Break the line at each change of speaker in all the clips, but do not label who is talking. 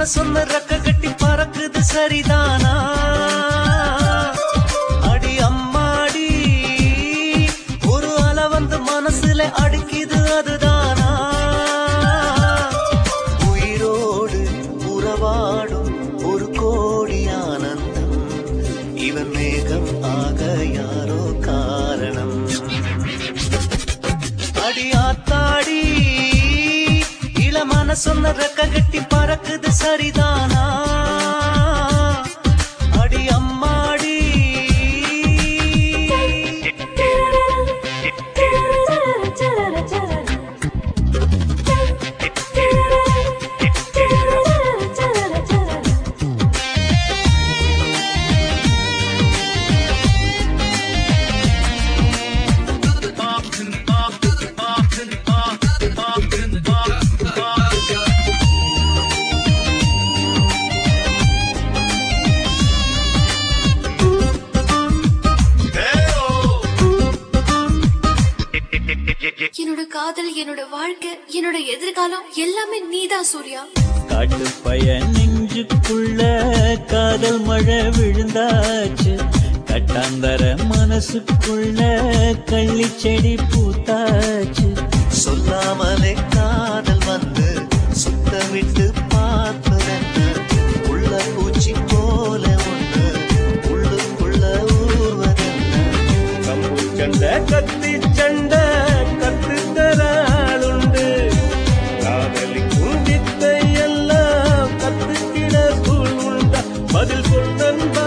மனசொன்னு ரெக்க கட்டி பறக்குது சரிதானா அடி அம்மாடி ஒரு அலை வந்து மனசுல அடிக்குது அதுதானா உயிரோடு உறவாடும் ஒரு கோடி ஆனந்தம் இவன் மேகம் ஆக யாரோ காரணம் அடி ஆத்தாடி இள மனசொன்ன ரெக்க கட்டி பறக்குது சரிதானா அடி அம்மாடி
என்னோட காதல் என்னோட வாழ்க்கை என்னோட எதிர்காலம் எல்லாமே நீதான் சூர்யா
காட்டு பையன் நெஞ்சுக்குள்ள காதல் மழை விழுந்தாச்சு கட்டாந்தர மனசுக்குள்ள கள்ளி செடி பூத்தாச்சு
சொல்லாமலே காதல் வந்து சுத்த விட்டு பார்ப்பதென்ன உள்ள பூச்சி போல ஒன்று உள்ளுக்குள்ள ஊர்வதென்ன
கம்பு சண்டை கத்தி சண்டை கத்து தராளுண்டு காதலிக்கும் வித்தை எல்லாம் கத்துக்கிட சூழ் உண்டா பதில் சொல் நண்பா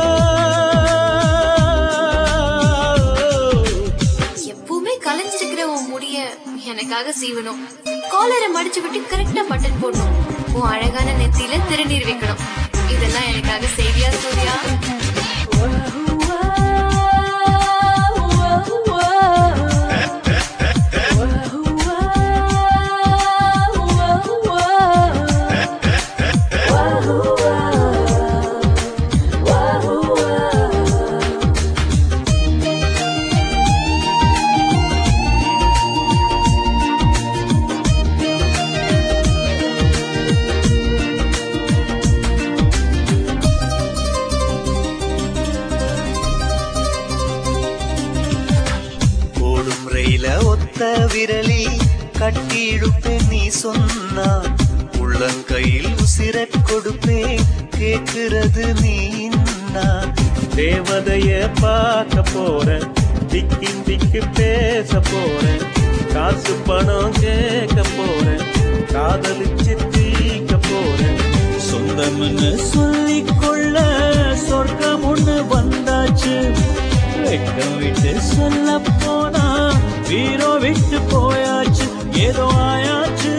எப்பவுமே கலைஞ்சிருக்கிற உன் முடிய எனக்காக சீவணும் காலரை மடிச்சு விட்டு கரெக்டா பட்டன் போடணும் உன் அழகான நெத்தியில திருநீர் வைக்கணும் இதெல்லாம் எனக்காக செய்வியா சூர்யா
ஓடும் ரயில ஒத்த விரலி கட்டி இழுப்பேன் நீ சொன்னா உள்ளங்கையில் உசிரக் கொடுப்பேன் கேக்குறது நீ நான்
தேவதைய பார்க்க போறேன் திக்கின் திக்கு பேச போறேன் காசு பணம் கேட்க போறேன் காதலிச்சு தீக்க போறேன் சொந்தம்னு சொல்லிக் கொள்ள சொர்க்கம் ஒண்ணு வந்தாச்சு வெட்கம் விட்டு சொல்ல போனா வீரோ விட்டு போயாச்சு ஏதோ ஆயாச்சு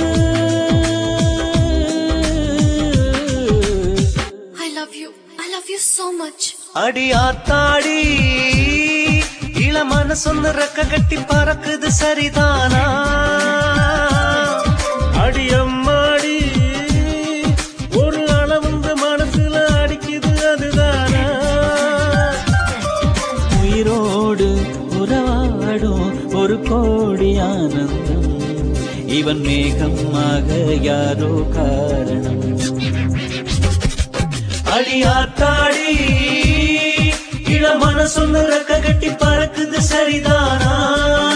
I love you I love you so much
அடி ஆத்தாடி இள மனசொன்னு ரெக்க கட்டி பறக்குது சரிதானா
அடியம்மாடி ஒரு அளவுங்க மனசுல அடிக்குது அதுதானா உயிரோடு உறவாடும் ஒரு கோடி ஆனந்தம் இவன் மேகமாக யாரோ காரணம்
அடி ஆத்தாடி இள மனசொன்னு ரெக்க கட்டி பறக்குது சரிதானா